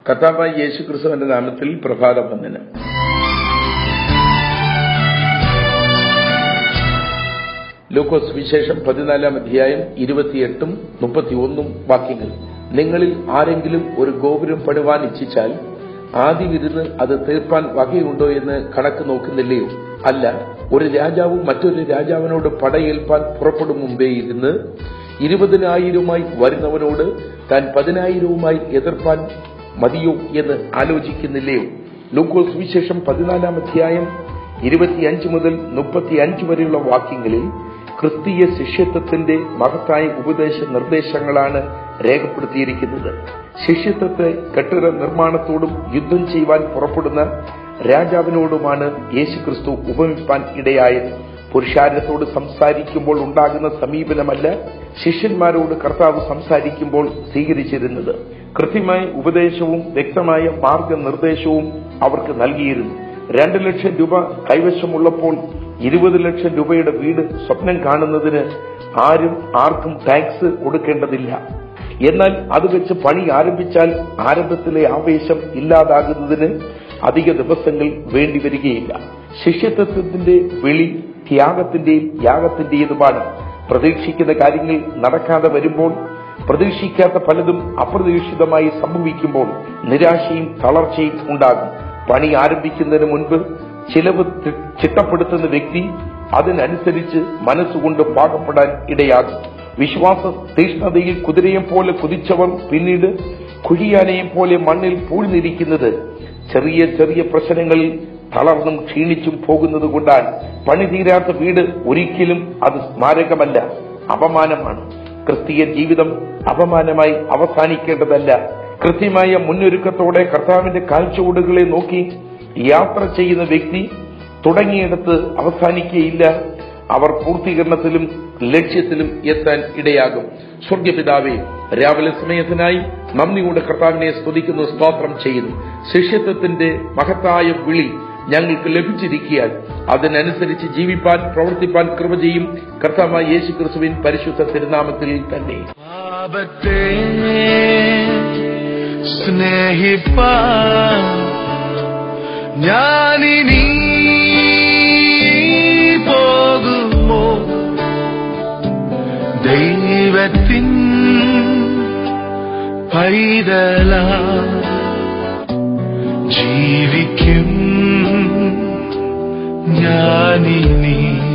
കർത്താവായ യേശു ക്രിസ്തുവിന്റെ നാമത്തിൽ പ്രഭാത വന്ദനം ലൂക്കോസ് വിശേഷം പതിനാലാം അധ്യായം ഇരുപത്തിയെട്ടും മുപ്പത്തിയൊന്നും വാക്യങ്ങൾ നിങ്ങളിൽ ആരെങ്കിലും ഒരു ഗോപുരം പണിവാൻ ഇച്ഛിച്ചാൽ ആദ്യം ഇരുന്ന് അത് തീർപ്പാൻ വകയുണ്ടോ എന്ന് കണക്ക് നോക്കുന്നില്ലയോ അല്ല ഒരു രാജാവും മറ്റൊരു രാജാവിനോട് പടയേൽപ്പാൻ പുറപ്പെടും മുമ്പേ ഇരുന്ന് ഇരുപതിനായിരവുമായി വരുന്നവനോട് താൻ പതിനായിരവുമായി എതിർപ്പാൻ മതിയോ എന്ന് ആലോചിക്കുന്നില്ലയോ ലൂക്കോസ് വിശേഷം പതിനാലാം അധ്യായം ഇരുപത്തിയഞ്ച് മുതൽ മുപ്പത്തിയഞ്ച് വരെയുള്ള വാക്യങ്ങളിൽ ക്രിസ്തീയ ശിഷ്യത്വത്തിന്റെ മഹത്തായ ഉപദേശ നിർദ്ദേശങ്ങളാണ് രേഖപ്പെടുത്തിയിരിക്കുന്നത് ശിഷ്യത്വത്തെ കെട്ടിട നിർമ്മാണത്തോടും യുദ്ധം ചെയ്യുവാൻ പുറപ്പെടുന്ന രാജാവിനോടുമാണ് യേശുക്രിസ്തു ഉപമിപ്പാൻ ഇടയായത് പുരുഷാരത്തോട് സംസാരിക്കുമ്പോൾ ഉണ്ടാകുന്ന സമീപനമല്ല ശിഷ്യന്മാരോട് കർത്താവ് സംസാരിക്കുമ്പോൾ സ്വീകരിച്ചിരുന്നത് കൃത്യമായ ഉപദേശവും വ്യക്തമായ മാർഗനിർദ്ദേശവും അവർക്ക് നൽകിയിരുന്നു രണ്ട് ലക്ഷം രൂപ കൈവശമുള്ളപ്പോൾ ഇരുപത് ലക്ഷം രൂപയുടെ വീട് സ്വപ്നം കാണുന്നതിന് ആരും ആർക്കും ടാക്സ് കൊടുക്കേണ്ടതില്ല എന്നാൽ അത് വെച്ച് പണി ആരംഭിച്ചാൽ ആരംഭത്തിലെ ആവേശം ഇല്ലാതാകുന്നതിന് അധിക ദിവസങ്ങൾ വേണ്ടിവരികയില്ല ശിഷ്യത്വത്തിന്റെ വിളി ത്യാഗത്തിന്റെയും യാഗത്തിന്റേതുമാണ് പ്രതീക്ഷിക്കുന്ന കാര്യങ്ങൾ നടക്കാതെ വരുമ്പോൾ പ്രതീക്ഷിക്കാത്ത പലതും അപ്രതീക്ഷിതമായി സംഭവിക്കുമ്പോൾ നിരാശയും തളർച്ചയും ഉണ്ടാകും പണി ആരംഭിക്കുന്നതിന് മുൻപ് ചിലവ് ചിട്ടപ്പെടുത്തുന്ന വ്യക്തി അതിനനുസരിച്ച് മനസ്സുകൊണ്ട് പാകപ്പെടാൻ ഇടയാകും വിശ്വാസ തീഷ്ണതയിൽ കുതിരയെ പോലെ കുതിച്ചവർ പിന്നീട് കുഴിയാനയെ പോലെ മണ്ണിൽ പൂഴ്ന്നിരിക്കുന്നത് ചെറിയ ചെറിയ പ്രശ്നങ്ങളിൽ തളർന്നും ക്ഷീണിച്ചും പോകുന്നത് കൊണ്ടാണ് പണി തീരാത്ത വീട് ഒരിക്കലും അത് സ്മാരകമല്ല അപമാനമാണ് ക്രിസ്തീയ ജീവിതം അപമാനമായി അവസാനിക്കേണ്ടതല്ല കൃത്യമായ മുന്നൊരുക്കത്തോടെ കർത്താവിന്റെ കാഴ്ചവടുകളെ നോക്കി യാത്ര ചെയ്യുന്ന വ്യക്തി തുടങ്ങിയിടത്ത് അവസാനിക്കുകയില്ല അവർ പൂർത്തീകരണത്തിലും ലക്ഷ്യത്തിലും എത്താൻ ഇടയാകും സ്വർഗപിതാവെ രാവിലെ സമയത്തിനായി നന്ദിയോടെ കർത്താവിനെ സ്തുതിക്കുന്നു സ്തോത്രം ചെയ്യുന്നു ശിഷ്യത്വത്തിന്റെ മഹത്തായ വിളി ഞങ്ങൾക്ക് ലഭിച്ചിരിക്കാൻ അതിനനുസരിച്ച് ജീവിപ്പാൻ പ്രവർത്തിപ്പാൻ കൃപ ചെയ്യും കർത്താവായ യേശു ക്രിസ്തുവിൻ പരിശുദ്ധ തിരുനാമത്തിൽ തന്നെ പാപത്തെ സ്നേഹിപ്പാൻ ഞാനിനി പോകുമോ ദൈവത്തിൻ പൈതല ജീവിക്കും ഞാനിനി